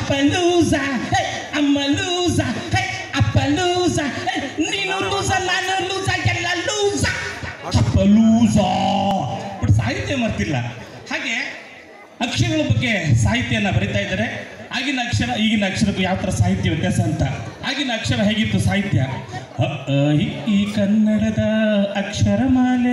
ಅಪ್ಪಲೂಸ ಹೇ ಅಮ್ಮಲೂಸ ಹೇ ಅಪ್ಪಲೂಸ ಹೇ ನೀನು ಲೂಸ ನಾನು ಲೂಸ ಎಲ್ಲ ಲೂಸ ಅಪ್ಪಲೂಸ ಬಟ್ ಸಾಹಿತ್ಯ ಮರ್ತಿಲ್ಲ ಹಾಗೆ ಅಕ್ಷರಗಳ ಬಗ್ಗೆ ಸಾಹಿತ್ಯನ ಬರಿತಾ ಇದ್ದಾರೆ ಆಗಿನ ಅಕ್ಷರ ಈಗಿನ ಅಕ್ಷರಕ್ಕೂ ಯಾವ ಥರ ಸಾಹಿತ್ಯ ವ್ಯತ್ಯಾಸ ಅಂತ ಆಗಿನ ಅಕ್ಷರ ಹೇಗಿತ್ತು ಸಾಹಿತ್ಯ ಅ, ಅ, ಇ, ಈ ಕನ್ನಡದ ಅಕ್ಷರಮಾಲೆ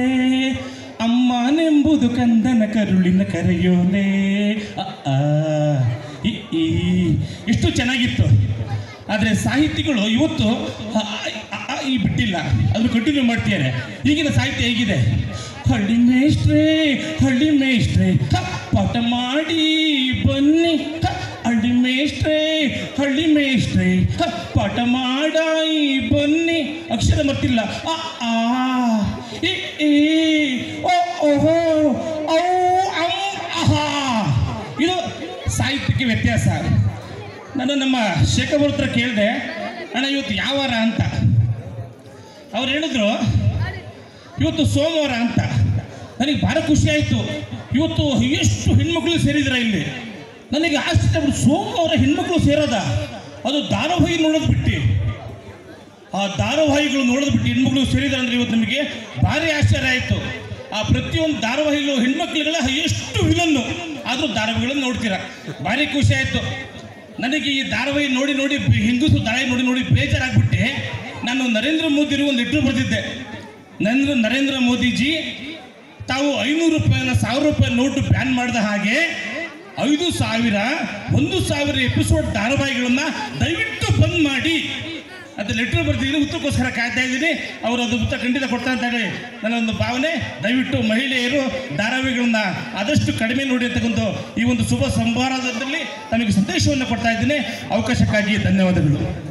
ಅಮ್ಮನೆಂಬುದು ಕಂದನ ಕರುಳಿನ ಕರೆಯೋಲೆ ಅ, ಆ, ಇ, ಈ ಎಷ್ಟು ಚೆನ್ನಾಗಿತ್ತು ಆದರೆ ಸಾಹಿತಿಗಳು ಇವತ್ತು ಅ, ಆ, ಆ, ಈ ಬಿಟ್ಟಿಲ್ಲ ಅದನ್ನು ಕಂಟಿನ್ಯೂ ಮಾಡ್ತಿದ್ದಾರೆ ಈಗಿನ ಸಾಹಿತ್ಯ ಹೇಗಿದೆ ಹಳ್ಳಿ ಮೇಷ್ಟ್ರೆ ಹಳ್ಳಿ ಮೇಷ್ಟ್ರೆ ಹ, ಪಾಠ ಮಾಡಿ ಬನ್ನಿ ಹ, ಹಳ್ಳಿ ಮೇಷ್ಟ್ರೆ ಹಳ್ಳಿ ಮೇಷ್ಟ್ರೆ ಹ, ಪಾಠ ಮಾಡಾಯಿ ಬನ್ನಿ ಅಕ್ಷರ ಮರ್ತಿಲ್ಲ ಅ, ಆ ಇ, ಈ ಓ ಓಹೋ ಔ ಅಂ ಅಹಾ ಇದು ಸಾಹಿತ್ಯಕ್ಕೆ ವ್ಯತ್ಯಾಸ ನಾನು ನಮ್ಮ ಶೇಖರ್ ಅವ್ರ ಹತ್ರ ಕೇಳಿದೆ ಅಣ್ಣ ಇವತ್ತು ಯಾವ ವಾರ ಅಂತ ಅವ್ರು ಹೇಳಿದ್ರು ಇವತ್ತು ಸೋಮವಾರ ಅಂತ ನನಗೆ ಭಾಳ ಖುಷಿ ಆಯಿತು ಇವತ್ತು ಎಷ್ಟು ಹೆಣ್ಮಕ್ಳು ಸೇರಿದ್ರ ಇಲ್ಲಿ ನನಗೆ ಆಶ್ಚರ್ಯ ಆಗ್ಬಿಡ್ತು, ಸೋಮವಾರ ಹೆಣ್ಮಕ್ಳು ಸೇರೋದ ಅದು ಧಾರಾವಾಹಿ ನೋಡೋದು ಬಿಟ್ಟು ಆ ಧಾರಾವಾಹಿಗಳು ನೋಡೋದು ಬಿಟ್ಟು ಹೆಣ್ಮಕ್ಳು ಸೇರಿದ್ರೆ ಅಂದ್ರೆ ಇವತ್ತು ನಮಗೆ ಭಾರಿ ಆಶ್ಚರ್ಯ ಆಯಿತು ಆ ಪ್ರತಿಯೊಂದು ಧಾರಾವಾಹಿಲು ಹೆಣ್ಮಕ್ಳುಗಳ ಎಷ್ಟು ವಿಲನ್ನು ಆದರೂ ಧಾರಾವಾಹಿಗಳನ್ನು ನೋಡ್ತೀರಾ ಭಾರಿ ಖುಷಿ ಆಯಿತು ನನಗೆ ಈ ಧಾರಾವಾಹಿ ನೋಡಿ ನೋಡಿ ಬೆ- ಹಿಂದೂಸು ಧಾರಾವಾಹಿ ನೋಡಿ ನೋಡಿ ಬೇಜಾರಾಗ್ಬಿಟ್ಟೆ ನಾನು ನರೇಂದ್ರ ಮೋದಿರು ಒಂದು ಲೆಟ್ರ್ ಬರೆದಿದ್ದೆ ನರೇಂದ್ರ ನರೇಂದ್ರ ಮೋದಿಜಿ ತಾವು ಐನೂರು ರೂಪಾಯಿನ ಸಾವಿರ ರೂಪಾಯಿ ನೋಟು ಬ್ಯಾನ್ ಮಾಡಿದ ಹಾಗೆ ಐದು ಸಾವಿರ ಒಂದು ಸಾವಿರ ಎಪಿಸೋಡ್ ಧಾರಾವಾಹಿಗಳನ್ನ ದಯವಿಟ್ಟು ಬಂದ್ ಮಾಡಿ ಅದು ಲೆಟ್ರ್ ಬರ್ತಿದ್ದೀನಿ ಉತ್ತರಕ್ಕೋಸ್ಕರ ಕಾಯ್ತಾ ಇದ್ದೀನಿ ಅವರು ಅದು ಉತ್ತರ ಖಂಡಿತ ಕೊಡ್ತಾ ಅಂತ ಹೇಳಿ ನನ್ನ ಒಂದು ಭಾವನೆ ದಯವಿಟ್ಟು ಮಹಿಳೆಯರು ಧಾರಾವಾಹಿಗಳನ್ನ ಆದಷ್ಟು ಕಡಿಮೆ ನೋಡಿ ಅಂತಕ್ಕಂಥ ಈ ಒಂದು ಶುಭ ಸಂಭಾರದಲ್ಲಿ ತಮಗೆ ಸಂದೇಶವನ್ನು ಕೊಡ್ತಾ ಇದ್ದೀನಿ ಅವಕಾಶಕ್ಕಾಗಿ ಧನ್ಯವಾದಗಳು